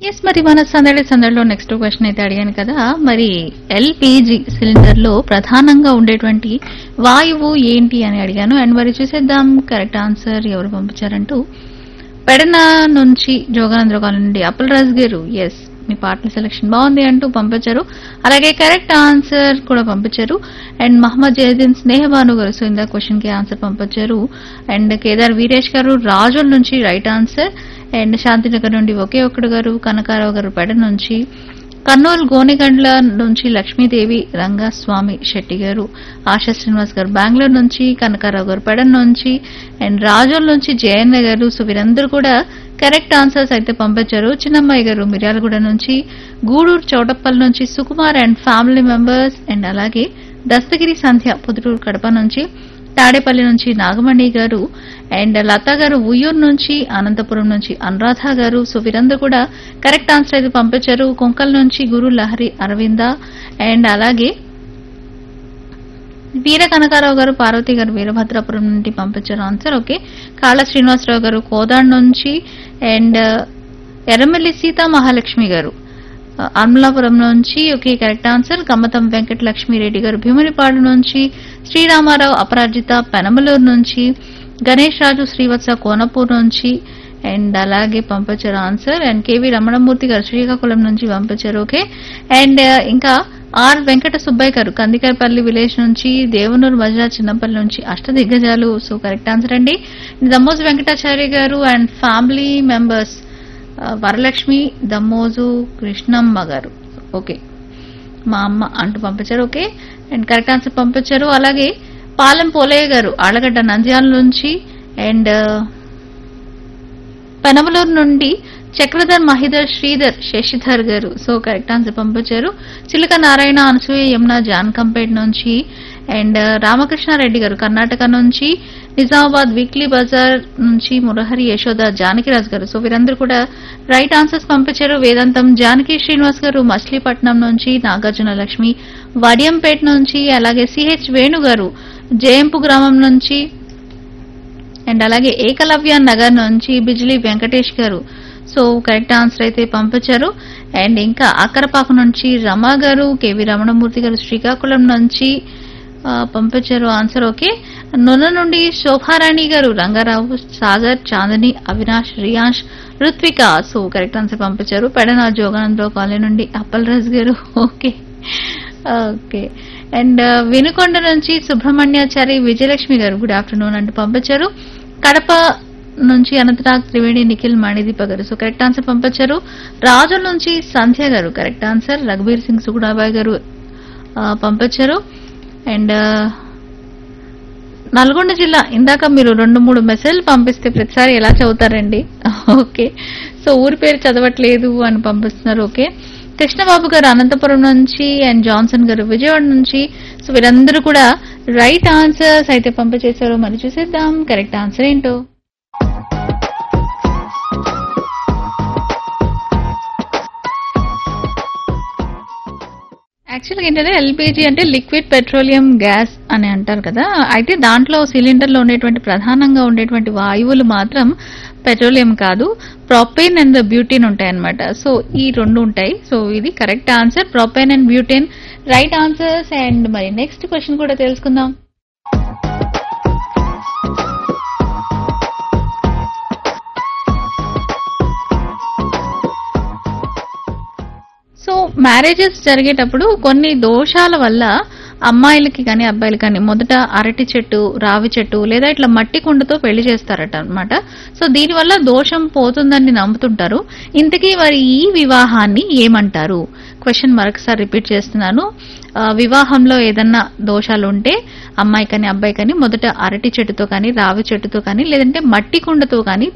yes మరి మన సందడి సందడిలో నెక్స్ట్ క్వశ్చన్ అయితే అడిగాను కదా మరి ఎల్పిజి సిలిండర్ లో ప్రధానంగా ఉండేటువంటి వాయువు ఏంటి అని అడిగాను అండ్ మరి చూసేద్దాం కరెక్ట్ ఆన్సర్ ఎవరు పంపించారంటూ పెడన నుంచి జోగానంద్ర కాలనీ నుండి అప్పుల్ రాజ్ గారు ఎస్ మీ పాటల సెలెక్షన్ బాగుంది అంటూ పంపించారు అలాగే కరెక్ట్ ఆన్సర్ కూడా పంపించారు అండ్ మహమ్మద్ జయదీన్ స్నేహబాను గారు సో ఇందా క్వశ్చన్ కి ఆన్సర్ పంపించారు అండ్ కేదార్ వీరేష్ గారు రాజుల నుంచి రైట్ ఆన్సర్ అండ్ శాంతినగర్ నుండి ఒకే ఒక్కడు గారు కనకారావు గారు పెడ నుంచి కర్నూలు గోనెగండ్ల నుంచి లక్ష్మీదేవి రంగస్వామి శెట్టి గారు ఆశా శ్రీనివాస్ గారు బెంగళూరు నుంచి కనకారావు గారు పెడన్ నుంచి అండ్ రాజోల్ నుంచి జయన్న గారు సో వీరందరూ కూడా కరెక్ట్ ఆన్సర్స్ అయితే పంపించారు చిన్నమ్మాయి గారు మిర్యాలగూడ నుంచి గూడూరు చౌటప్పల్ నుంచి Sukumar and family members and అలాగే దస్తగిరి సంధ్య పుదుటూరు కడప నుంచి తాడేపల్లి నుంచి నాగమణి గారు అండ్ లత గారు ఉయ్యూరు నుంచి అనంతపురం నుంచి అనురాధ గారు సో వీరందరూ కూడా కరెక్ట్ ఆన్సర్ అయితే పంపించారు కొంకల్ నుంచి గురు లహరి అరవింద అండ్ అలాగే వీర కనకారావు గారు పార్వతి గారు వీరభద్రాపురం నుండి పంపించారు ఆన్సర్ ఓకే కాళ్ళ శ్రీనివాసరావు గారు కోదాడ్ నుంచి అండ్ ఎర్రమల్లి సీతా మహాలక్ష్మి గారు అమలాపురం నుంచి okay correct answer Kammatam Venkata Lakshmireddy garu Bhimunipadu నుంచి శ్రీరామారావు అపరాజిత పెనమలూరు నుంచి గణేష్ రాజు శ్రీవత్స కోనపూర్ నుంచి అండ్ అలాగే పంపించారు ఆన్సర్ అండ్ కేవీ రమణమూర్తి గారు శ్రీకాకుళం నుంచి పంపించారు ఓకే అండ్ ఇంకా ఆర్ వెంకట సుబ్బయ్య గారు కందికరపల్లి విలేజ్ నుంచి దేవనూరు మజరా చిన్నపల్లి నుంచి అష్టదిగ్గజాలు సో కరెక్ట్ ఆన్సర్ అండి దమ్మోజు వెంకటాచార్య గారు అండ్ ఫ్యామిలీ మెంబర్స్ ఆ, వరలక్ష్మి దమ్మోజు కృష్ణమ్మ గారు ఓకే మా అమ్మ అంటూ పంపించారు ఓకే అండ్ కరెక్ట్ ఆన్సర్ పంపించారు అలాగే పాలెం పోలయ్య గారు ఆళ్ళగడ్డ నంద్యాల నుంచి అండ్ పెనమలూరు నుండి చక్రధర్ మహిధర్ శ్రీధర్ శశిధర్ గారు సో కరెక్ట్ ఆన్సర్ పంపించారు చిలక నారాయణ అనసూయ యమున జాన్కంపేట్ నుంచి అండ్ రామకృష్ణారెడ్డి గారు కర్ణాటక నుంచి నిజామాబాద్ వీక్లీ బజార్ నుంచి మురహరి యశోద జానకిరాజ్ గారు సో వీరందరూ కూడా రైట్ ఆన్సర్స్ పంపించారు వేదాంతం జానకి శ్రీనివాస్ గారు మచిలీపట్నం నుంచి నాగార్జున లక్ష్మి వడియంపేట నుంచి అలాగే సిహెచ్ వేణు గారు జయంపు గ్రామం నుంచి అండ్ అలాగే ఏకలవ్య నగర్ నుంచి బిజిలీ వెంకటేష్ గారు సో కరెక్ట్ ఆన్సర్ అయితే పంపించారు అండ్ ఇంకా అక్కరపాక నుంచి రమా గారు కేవి రమణమూర్తి గారు శ్రీకాకుళం నుంచి ఆ, పంపించారు ఆన్సర్ ఓకే నొన్న నుండి Shobharani garu Rangarao Sagar Chandni Avinash Riyash Ruthvika so correct answer పంపించారు పెడన జోగానందరావు కాలనీ నుండి అప్పల్ రాజ్ గారు ఓకే ఓకే అండ్ వినుకొండ నుంచి సుబ్రహ్మణ్యాచారి విజయలక్ష్మి గారు గుడ్ ఆఫ్టర్నూన్ అంటూ పంపించారు కడప నుంచి అనంతనాగ్ త్రివేణి నిఖిల్ మణిదీప గారు సో కరెక్ట్ ఆన్సర్ పంపించారు రాజుల నుంచి సంధ్య గారు కరెక్ట్ ఆన్సర్ రఘుబీర్ సింగ్ సుగుణాబాయ్ గారు ఆ, పంపించారు అండ్ నల్గొండ జిల్లా ఇందాక మీరు రెండు మూడు మెసేజ్లు పంపిస్తే ప్రతిసారి ఎలా చదువుతారండి ఓకే సో ఊరి పేరు చదవట్లేదు అని పంపిస్తున్నారు ఓకే కృష్ణబాబు గారు అనంతపురం నుంచి అండ్ జాన్సన్ గారు విజయవాడ నుంచి సో వీరందరూ కూడా రైట్ ఆన్సర్స్ అయితే పంపించేశారు మరి చూసేద్దాం కరెక్ట్ ఆన్సర్ ఏంటో యాక్చువల్గా ఏంటంటే ఎల్పిజి అంటే లిక్విడ్ పెట్రోలియం గ్యాస్ అని అంటారు కదా అయితే దాంట్లో సిలిండర్లో ఉండేటువంటి ప్రధానంగా ఉండేటువంటి వాయువులు మాత్రం పెట్రోలియం కాదు ప్రొపేన్ అండ్ బ్యూటేన్ ఉంటాయి అనమాట సో ఈ రెండు ఉంటాయి సో ఇది correct answer propane and butane right answers and మరి నెక్స్ట్ క్వశ్చన్ కూడా తెలుసుకుందాం సో మ్యారేజెస్ జరిగేటప్పుడు కొన్ని దోషాల వల్ల అమ్మాయిలకి కానీ అబ్బాయిలకి కానీ మొదట అరటి చెట్టు రావి చెట్టు లేదా ఇట్లా మట్టి కుండతో పెళ్లి చేస్తారట అన్నమాట సో దీనివల్ల దోషం పోతుందని నమ్ముతుంటారు ఇంతకీ మరి ఈ వివాహాన్ని ఏమంటారు క్వశ్చన్ మరొకసారి రిపీట్ చేస్తున్నాను ఆ, వివాహంలో ఏదన్నా దోషాలు ఉంటే అమ్మాయి కానీ అబ్బాయి కానీ మొదట అరటి చెట్టుతో కానీ రావి చెట్టుతో కానీ లేదంటే మట్టి కుండతో కానీ